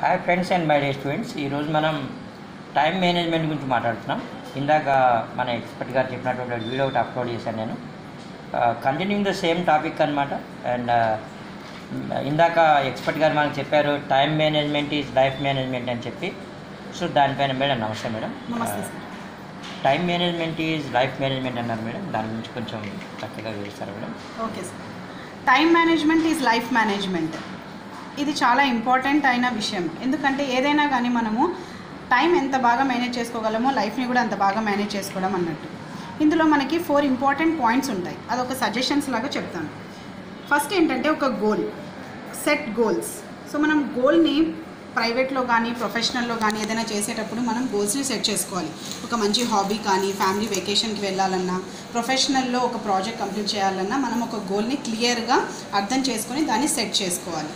hi friends and my dear students ఈరోజు మనం time management గురించి మాట్లాడుతున్నాం ఇందాక మన ఎక్స్పర్ట్ గారు చెప్పినటువంటి వీడియో ఒకటి అప్లోడ్ చేశాను నేను కంటిన్యూయింగ్ ద సేమ్ టాపిక్ అనమాట అండ్ ఇందాక ఎక్స్పర్ట్ గారు మనకు చెప్పారు time management is life management అని చెప్పి సో దానిపైన మేడం నమస్తే మేడం నమస్తే sir time management is life management అన్నారు మేడం దాని గురించి కొంచెం చక్కగా వివరిస్తారు madam okay sir time management is life management ఇది చాలా ఇంపార్టెంట్ అయిన విషయం ఎందుకంటే ఏదైనా కానీ మనము టైం ఎంత బాగా మేనేజ్ చేసుకోగలమో లైఫ్ని కూడా అంత బాగా మేనేజ్ చేసుకోవడం అన్నట్టు ఇందులో మనకి ఫోర్ ఇంపార్టెంట్ పాయింట్స్ ఉంటాయి అదొక సజెషన్స్ లాగా చెప్తాను ఫస్ట్ ఏంటంటే ఒక గోల్ సెట్ గోల్స్ సో మనం గోల్ని ప్రైవేట్లో కానీ ప్రొఫెషనల్లో కానీ ఏదైనా చేసేటప్పుడు మనం గోల్స్ని సెట్ చేసుకోవాలి ఒక మంచి హాబీ కానీ ఫ్యామిలీ వెకేషన్కి వెళ్ళాలన్నా ప్రొఫెషనల్లో ఒక ప్రాజెక్ట్ కంప్లీట్ చేయాలన్నా మనం ఒక గోల్ని క్లియర్గా అర్థం చేసుకొని దాన్ని సెట్ చేసుకోవాలి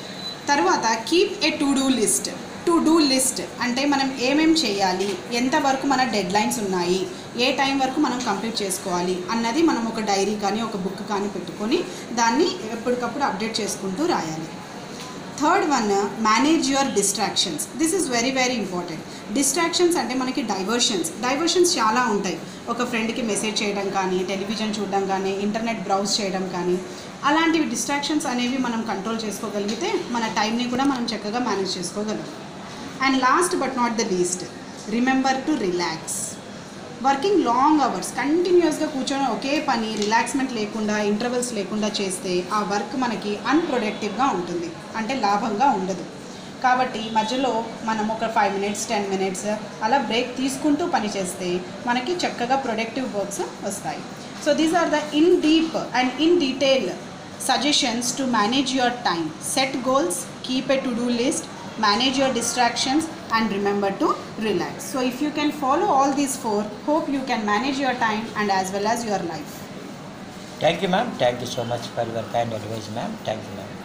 తర్వాత keep a to do list to do list అంటే మనం ఏమేం చేయాలి ఎంతవరకు మన డెడ్ లైన్స్ ఉన్నాయి ఏ టైం వరకు మనం కంప్లీట్ చేసుకోవాలి అన్నది మనం ఒక డైరీ కానీ ఒక బుక్ కానీ పెట్టుకొని దాన్ని ఎప్పటికప్పుడు అప్డేట్ చేసుకుంటూ రాయాలి third one manage your distractions this is very very important distractions అంటే మనకి డైవర్షన్స్ డైవర్షన్స్ చాలా ఉంటాయి ఒక ఫ్రెండ్కి మెసేజ్ చేయడం కానీ టెలివిజన్ చూడడం కానీ ఇంటర్నెట్ బ్రౌజ్ చేయడం కానీ అలాంటివి డిస్ట్రాక్షన్స్ అనేవి మనం కంట్రోల్ చేసుకోగలిగితే మన టైంని కూడా మనం చక్కగా మేనేజ్ చేసుకోగలం and last but not the least remember to relax working long hours కంటిన్యూస్గా కూర్చొని ఒకే పని రిలాక్స్మెంట్ లేకుండా ఇంటర్వెల్స్ లేకుండా చేస్తే ఆ వర్క్ మనకి అన్ప్రొడక్టివ్గా ఉంటుంది అంటే లాభంగా ఉండదు కాబట్టి మధ్యలో మనం ఒక ఫైవ్ మినిట్స్ టెన్ మినిట్స్ అలా బ్రేక్ తీసుకుంటూ పని చేస్తే మనకి చక్కగా ప్రొడక్టివ్ వర్క్స్ వస్తాయి so these are the in deep and in detail suggestions to manage your time set goals keep a to do list manage your distractions and remember to relax so if you can follow all these four hope you can manage your time and as well as your life thank you ma'am thank you so much for your kind advice ma'am thank you ma'am